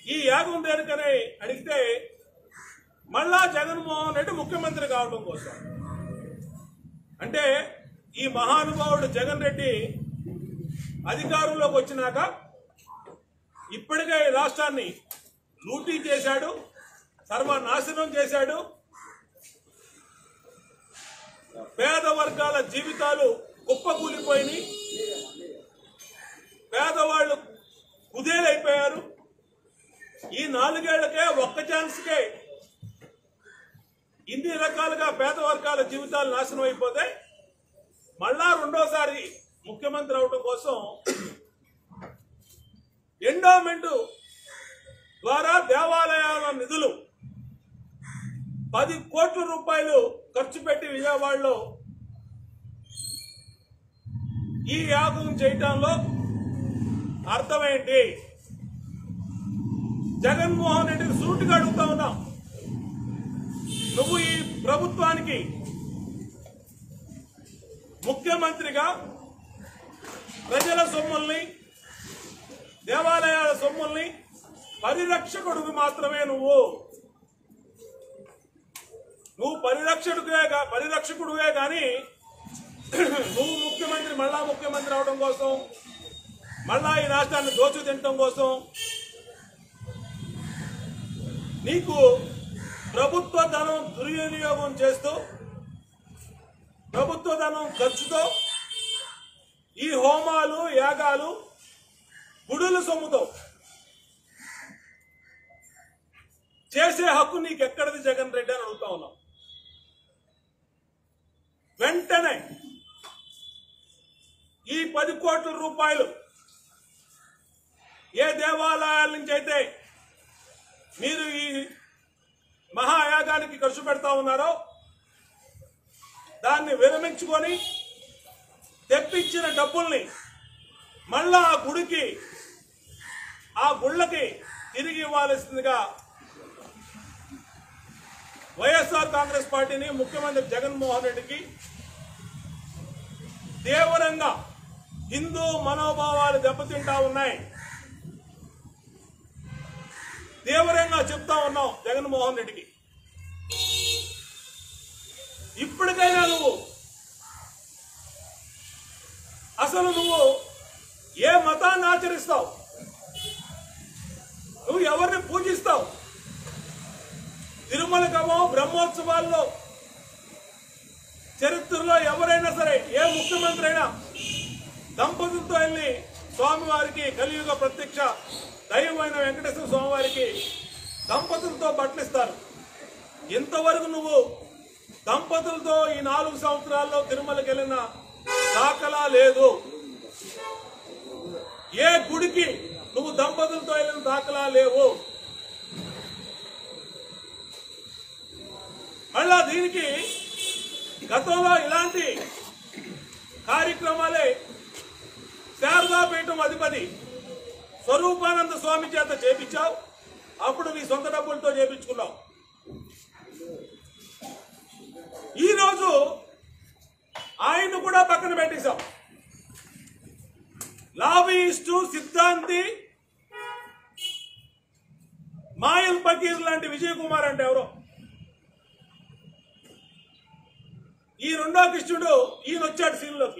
ఈ యాగం దేనికని అడిగితే మళ్ళా జగన్మోహన్ రెడ్డి ముఖ్యమంత్రి కావడం కోసం అంటే ఈ మహానుభావుడు జగన్ రెడ్డి అధికారంలోకి వచ్చినాక ఇప్పటికే ఈ రాష్ట్రాన్ని లూటీ చేశాడు సర్వనాశనం చేశాడు పేద వర్గాల జీవితాలు కుప్పకూలిపోయినాయి పేదవాళ్ళు కుదేలైపోయారు ఈ నాలుగేళ్లకే ఒక్క ఛాన్స్కే ఇన్ని రకాలుగా పేద వర్గాల జీవితాలు నాశనం అయిపోతే మళ్ళా రెండోసారి ముఖ్యమంత్రి అవడం కోసం ఎండోమెంట్ ద్వారా దేవాలయాల నిధులు పది కోట్ల రూపాయలు ఖర్చు పెట్టి విజయవాడలో ఈ యాగం చేయటంలో అర్థమేంటి జగన్మోహన్ రెడ్డిని సూటిగా అడుగుతా ఉన్నాం నువ్వు ఈ ప్రభుత్వానికి ముఖ్యమంత్రిగా ప్రజల సొమ్ముల్ని దేవాలయాల సొమ్ముల్ని పరిరక్షకుడివి మాత్రమే నువ్వు నువ్వు పరిరక్షకుడివే గా- పరిరక్షకుడివే కానీ నువ్వు ముఖ్యమంత్రి మళ్ళా ముఖ్యమంత్రి అవడం కోసం మళ్ళా ఈ రాష్ట్రాన్ని దోచు తినటం కోసం నీకు ప్రభుత్వ ధనం దుర్వినియోగం చేస్తూ ప్రభుత్వ ధనం ఖర్చుతో ఈ హోమాలు యాగాలు గుడుల సొమ్ముతో చేసే హక్కు నీకు ఎక్కడిది జగన్ రెడ్డి అని అడుగుతా ఉన్నాం వెంటనే ఈ పది కోట్ల రూపాయలు ఏ దేవాలయాల నుంచి అయితే మీరు ఈ మహాయాగానికి ఖర్చు పెడతా ఉన్నారో దాన్ని విరమించుకొని తెప్పించిన డబ్బుల్ని మళ్ళా ఆ గుడికి ఆ గుళ్ళకి తిరిగి ఇవ్వాల్సిందిగా వైఎస్ఆర్ కాంగ్రెస్ పార్టీని ముఖ్యమంత్రి జగన్మోహన్ రెడ్డికి తీవ్రంగా హిందూ మనోభావాలు దెబ్బతింటా ఉన్నాయి తీవ్రంగా చెప్తా ఉన్నాం జగన్మోహన్ రెడ్డికి ఇప్పటికైనా నువ్వు అసలు నువ్వు ఏ మతాన్ని ఆచరిస్తావు నువ్వు ఎవరిని పూజిస్తావు తిరుమలకమో బ్రహ్మోత్సవాల్లో చరిత్రలో ఎవరైనా సరే ఏ ముఖ్యమంత్రి అయినా దంపతులతో వెళ్ళి స్వామివారికి కలియుగ ప్రత్యక్ష దైవమైన వెంకటేశ్వర స్వామివారికి దంపతులతో బట్టలిస్తారు ఇంతవరకు నువ్వు దంపతులతో ఈ నాలుగు సంవత్సరాల్లో తిరుమలకి వెళ్ళిన దాఖలా లేదు ఏ గుడికి నువ్వు దంపతులతో వెళ్ళిన దాఖలా లేవు మళ్ళా దీనికి గతంలో ఇలాంటి కార్యక్రమాలే శారదాపీఠం అధిపతి స్వరూపానంద స్వామి చేత చేపించావు అప్పుడు నీ సొంత డబ్బులతో చేపించుకున్నావు ఈరోజు ఆయన కూడా పక్కన పెట్టేశాం లాబీయిస్టు సిద్ధాంతి మాయల్ పకీర్ లాంటి విజయ్ కుమార్ అంటే ఎవరో ఈ రెండో కృష్ణుడు ఈయన వచ్చాడు సీన్లోకి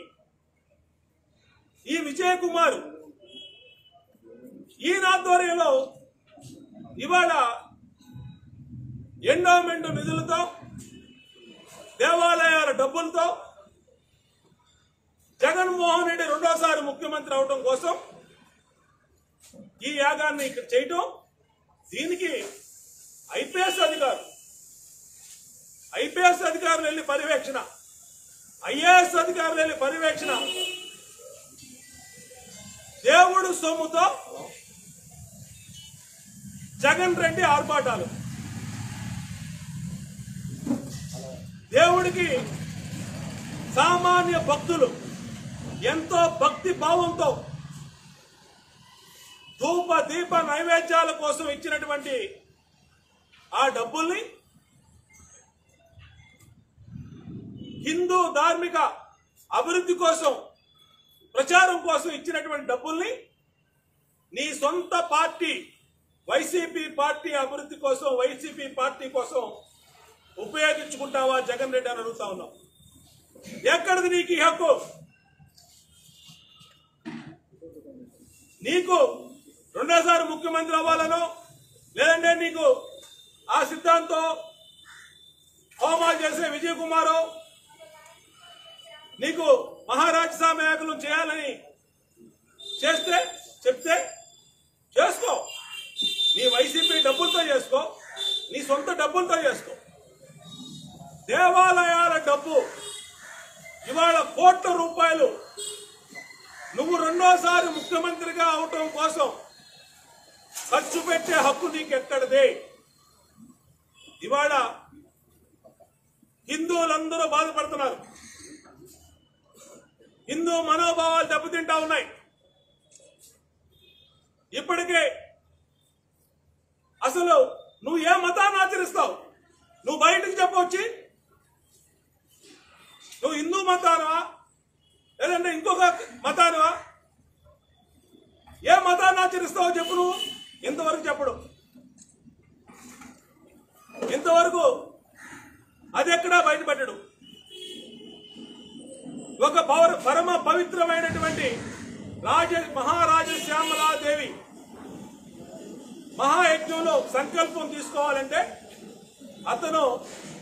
ఈ విజయ్ కుమార్ ఈయన ఆధ్వర్యంలో ఇవాళ ఎండోమెంట్ నిధులతో దేవాలయాల డబ్బులతో జగన్మోహన్ రెడ్డి రెండోసారి ముఖ్యమంత్రి అవడం కోసం ఈ యాగాన్ని ఇక్కడ చేయటం దీనికి ఐపీఎస్ అధికారులు ఐపీఎస్ అధికారులు వెళ్ళి పర్యవేక్షణ ఐఏఎస్ అధికారులు వెళ్ళి పర్యవేక్షణ దేవుడు సొమ్ముతో జగన్ రెడ్డి ఆర్భాటాలు దేవుడికి సామాన్య భక్తులు ఎంతో భక్తి భావంతో ధూప దీప నైవేద్యాల కోసం ఇచ్చినటువంటి ఆ డబ్బుల్ని హిందూ ధార్మిక అభివృద్ధి కోసం ప్రచారం కోసం ఇచ్చినటువంటి డబ్బుల్ని నీ సొంత పార్టీ వైసీపీ పార్టీ అభివృద్ధి కోసం వైసీపీ పార్టీ కోసం ఉపయోగించుకుంటావా జగన్ రెడ్డి అని అడుగుతా ఉన్నాం ఎక్కడిది నీకు ఈ హక్కు నీకు రెండోసారి ముఖ్యమంత్రి అవ్వాలనో లేదంటే నీకు ఆ సిద్ధాంతం హోమాలు చేసే విజయ్ కుమారో నీకు మహారాజ్ సామయాకులు చేయాలని చేస్తే చెప్తే చేసుకో నీ వైసీపీ డబ్బులతో చేసుకో నీ సొంత డబ్బులతో చేసుకో దేవాలయాల డబ్బు ఇవాళ కోట్ల రూపాయలు నువ్వు రెండోసారి ముఖ్యమంత్రిగా అవటం కోసం ఖర్చు పెట్టే హక్కు నీకెక్కడిది ఇవాళ హిందువులందరూ బాధపడుతున్నారు హిందూ మనోభావాలు దెబ్బతింటా ఉన్నాయి ఇప్పటికే అసలు నువ్వు ఏ మతాన్ని ఆచరిస్తావు నువ్వు బయటకు చెప్పొచ్చి నువ్వు హిందూ మతానవా లేదంటే ఇంకొక మతానవా ఏ మతాన్ని ఆచరిస్తావో చెప్పు నువ్వు ఇంతవరకు చెప్పడు ఇంతవరకు అది ఎక్కడా బయటపడ్డాడు ఒక పౌర పరమ పవిత్రమైనటువంటి రాజ మహారాజ శ్యామలాదేవి మహాయజ్ఞంలో సంకల్పం తీసుకోవాలంటే అతను